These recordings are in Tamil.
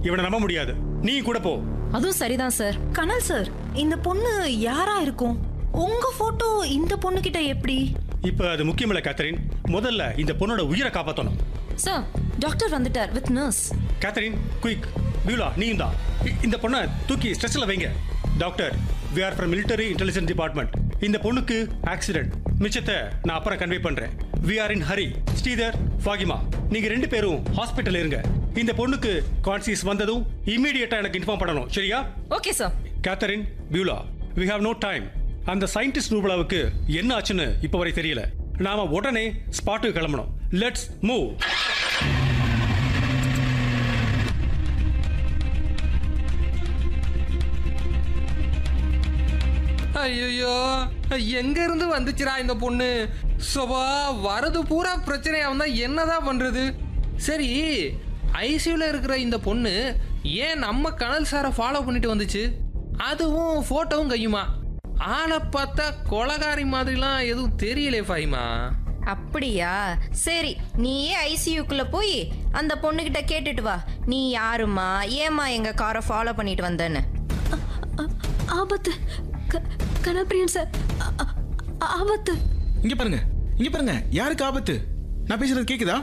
இவனை நம்ப முடியாது நீ கூட போ அதுவும் சரிதான் சார் கனல் சார் இந்த பொண்ணு யாரா இருக்கும் உங்க போட்டோ இந்த பொண்ணு கிட்ட எப்படி இப்ப அது முக்கியமில்ல கேத்தரின் முதல்ல இந்த பொண்ணோட உயிரை காப்பாத்தணும் சார் டாக்டர் வந்துட்டார் with nurse Catherine quick Beulah நீயும் தான் இ- இந்த பொண்ணை தூக்கி ஸ்ட்ரெஸ்ல வைங்க doctor we are from military intelligence department இந்த பொண்ணுக்கு ஆக்சிடென்ட் மிச்சத்தை நான் அப்புறம் கன்வே பண்றேன் we are in hurry Sridhar Fahima நீங்க ரெண்டு பேரும் ஹாஸ்பிட்டல் இருங்க இந்த பொண்ணுக்கு கான்சியஸ் வந்ததும் இம்மீடியட்டா எனக்கு இன்ஃபார்ம் பண்ணணும் சரியா okay sir Catherine Beulah we have no time அந்த சயின்டிஸ்ட் ரூபலாவுக்கு என்ன ஆச்சுன்னு இப்போ வரை தெரியல நாம உடனே ஸ்பாட்டுக்கு கிளம்பணும் லெட்ஸ் மூவ் ஐயோ எங்க இருந்து வந்துச்சுடா இந்த பொண்ணு சோபா வரது பூரா பிரச்சனையா வந்தா என்னதான் பண்றது சரி ஐசியூல இருக்கிற இந்த பொண்ணு ஏன் நம்ம கனல் சாரை ஃபாலோ பண்ணிட்டு வந்துச்சு அதுவும் போட்டோவும் கையுமா ஆளை பார்த்தா கொலகாரி மாதிரிலாம் எதுவும் தெரியலே ஃபாயிமா அப்படியா சரி நீயே ஐசியூக்குள்ள போய் அந்த பொண்ணுகிட்ட கேட்டுட்டு வா நீ யாருமா ஏமா எங்க காரை ஃபாலோ பண்ணிட்டு வந்தேன்னு ஆ- ஆபத்து க- கனல்பிரியன் சார் ஆ- ஆ- ஆபத்து இங்க பாருங்க இங்க பாருங்க யாருக்கு ஆபத்து நான் பேசுறது கேக்குதா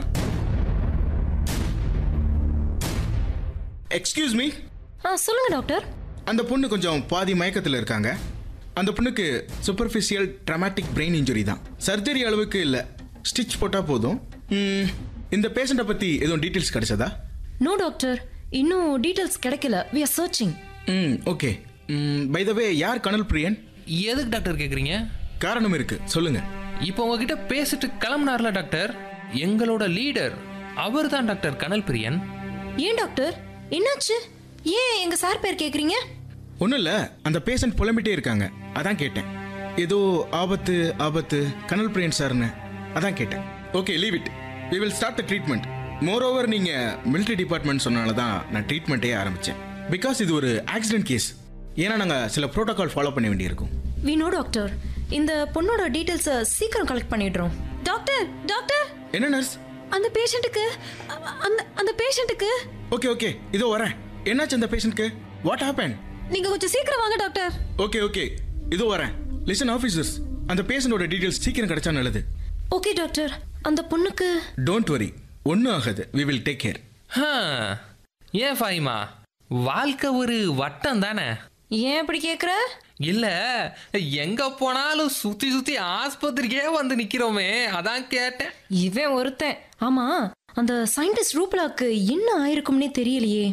எக்ஸ்கியூஸ் மீ ஆ சொல்லுங்க டாக்டர் அந்த பொண்ணு கொஞ்சம் பாதி மயக்கத்தில் இருக்காங்க அந்த பொண்ணுக்கு சூப்பர்ஃபிஷியல் ட்ரமாட்டிக் பிரெயின் இன்ஜுரி தான் சர்ஜரி அளவுக்கு இல்லை ஸ்டிச் போட்டால் போதும் ம், இந்த பேஷண்ட்டை பற்றி எதுவும் டீட்டெயில்ஸ் கிடைச்சதா நோ டாக்டர் இன்னும் டீடைல்ஸ் கிடைக்கல வி ஆர் சர்ச்சிங் ம் ஓகே பை த வே யார் கனல் பிரியன் எதுக்கு டாக்டர் கேக்குறீங்க காரணம் இருக்கு சொல்லுங்க இப்போ உங்ககிட்ட பேசிட்டு கிளம்புனார்ல டாக்டர் எங்களோட லீடர் அவர் தான் டாக்டர் கனல் பிரியன் ஏன் டாக்டர் என்னாச்சு ஏன் எங்க சார் பேர் கேக்குறீங்க ஒன்றும் இல்லை அந்த பேஷண்ட் புலம்பிட்டே இருக்காங்க அதான் கேட்டேன் ஏதோ ஆபத்து ஆபத்து கனல் பிரியன் சார்னு அதான் கேட்டேன் okay leave it we will start the treatment more over நீங்கள் மிலிட்டரி டிபார்ட்மெண்ட் சொன்னால தான் நான் ட்ரீட்மெண்ட்டே ஆரம்பித்தேன் பிகாஸ் இது ஒரு ஆக்சிடென்ட் கேஸ் ஏன்னா நாங்கள் சில ப்ரோட்டோகால் ஃபாலோ பண்ண வேண்டியிருக்கும் வி நோ டாக்டர் இந்த பொண்ணோட டீடைல்ஸை சீக்கிரம் கலெக்ட் பண்ணிடுறோம் டாக்டர் டாக்டர் என்ன நர்ஸ் அந்த பேஷண்ட்டுக்கு அந்த அந்த பேஷண்ட்டுக்கு ஓகே ஓகே இதோ வரேன் என்னாச்சு அந்த பேஷண்ட்க்கு வாட் ஹேப்பன் நீங்க கொஞ்சம் சீக்கிரம் வாங்க டாக்டர் ஓகே ஓகே இதோ வரேன் லிசன் ஆஃபீஸர்ஸ் அந்த பேஷண்டோட டீட்டெயில்ஸ் சீக்கிரம் கிடைச்சா நல்லது ஓகே டாக்டர் அந்த பொண்ணுக்கு டோன்ட் வரி ஒன்றும் ஆகாது வி வில் டேக் கேர் ஹா, ஏன் ஃபாயிமா வாழ்க்கை ஒரு வட்டம் தானே ஏன் இப்படி கேக்குற இல்ல எங்க போனாலும் சுத்தி சுத்தி ஆஸ்பத்திரிக்கே வந்து நிக்கிறோமே அதான் கேட்டேன் இவன் ஒருத்தன் ஆமா அந்த சயின்டிஸ்ட் ரூப்லாக்கு என்ன ஆயிருக்கும்னே தெரியலையே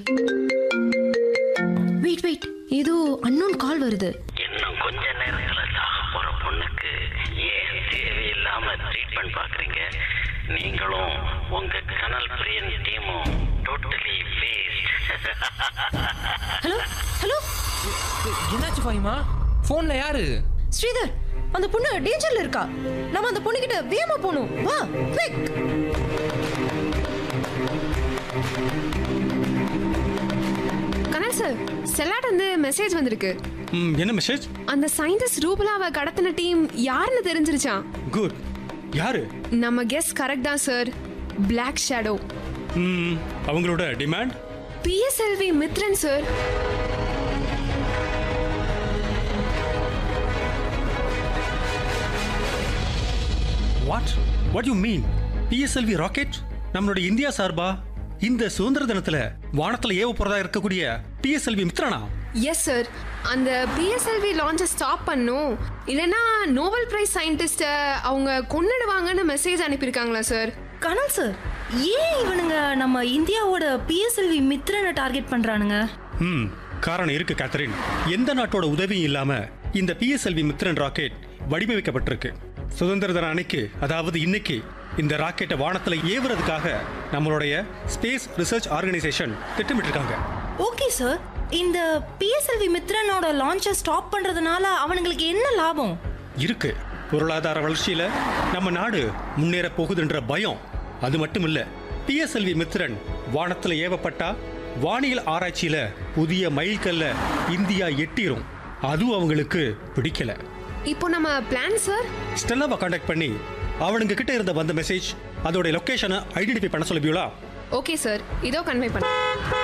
வெயிட் வெயிட் ஏதோ அன்னோன் கால் வருது இன்னும் கொஞ்ச நேரத்துல சாக போற பொண்ணுக்கு ஏன் தேவையில்லாம ட்ரீட்மெண்ட் பாக்குறீங்க நீங்களும் உங்க கனல் பிரியன் டீமும் டோட்டலி வேஸ்ட் ஹலோ ஹலோ என்னாச்சு ஃபாயிமா போன்ல யாரு ஸ்ரீதர் அந்த பொண்ணு டேஞ்சர்ல இருக்கா நம்ம அந்த பொண்ணு கிட்ட வேகமா போகணும் வா குவிக் கனல் சார் செல்லாட் வந்து மெசேஜ் வந்திருக்கு ம், என்ன மெசேஜ் அந்த சயின்டிஸ்ட் ரூபலாவை கடத்தின டீம் யாருன்னு தெரிஞ்சிருச்சான் குட் யாரு நம்ம கெஸ் கரெக்ட் தான் சார் பிளாக் ஷேடோ ம், அவங்களோட demand PSLV Mithran sir what what you mean PSLV rocket நம்மளுடைய இந்தியா சார்பா இந்த சுதந்திர தினத்துல வானத்துல ஏவ போறதா இருக்கக்கூடிய பிஎஸ்எல்வி மித்ரனா எஸ் சார் அந்த பிஎஸ்எல்வி லான்ச்சை ஸ்டாப் பண்ணும் இல்லைன்னா நோபல் பிரைஸ் சயின்டிஸ்ட்டை அவங்க கொன்னுடுவாங்கன்னு மெசேஜ் அனுப்பியிருக்காங்களா சார் கனல் சார் ஏன் இவனுங்க நம்ம இந்தியாவோட பிஎஸ்எல்வி மித்ரனை டார்கெட் பண்றானுங்க ம் காரணம் இருக்கு கேத்தரின் எந்த நாட்டோட உதவியும் இல்லாம இந்த பிஎஸ்எல்வி மித்ரன் ராக்கெட் வடிவமைக்கப்பட்டிருக்கு சுதந்திர தின அன்னைக்கு அதாவது இன்னைக்கு இந்த ராக்கெட்டை வானத்துல ஏவுறதுக்காக நம்மளுடைய ஸ்பேஸ் ரிசர்ச் ஆர்கனைசேஷன் திட்டமிட்டிருக்காங்க ஓகே சார் இந்த பிஎஸ்எல்வி மித்ரனோட லான்ச்சை ஸ்டாப் பண்றதுனால அவனுங்களுக்கு என்ன லாபம் இருக்கு பொருளாதார வளர்ச்சியில நம்ம நாடு முன்னேற போகுதுன்ற பயம் அது மட்டும் இல்ல பிஎஸ்எல்வி மித்ரன் வானத்துல ஏவப்பட்டா வானியல் ஆராய்ச்சியில புதிய மைல்கல்ல இந்தியா எட்டிரும் அதுவும் அவங்களுக்கு பிடிக்கல இப்போ நம்ம பிளான் சார் ஸ்டெல்லாவை காண்டாக்ட் பண்ணி அவனுங்க கிட்ட இருந்த வந்த மெசேஜ் அதோட லொகேஷனை ஐடென்டிஃபை பண்ண சொல்லுவீங்களா ஓகே சார் இதோ கன்வே பண்ண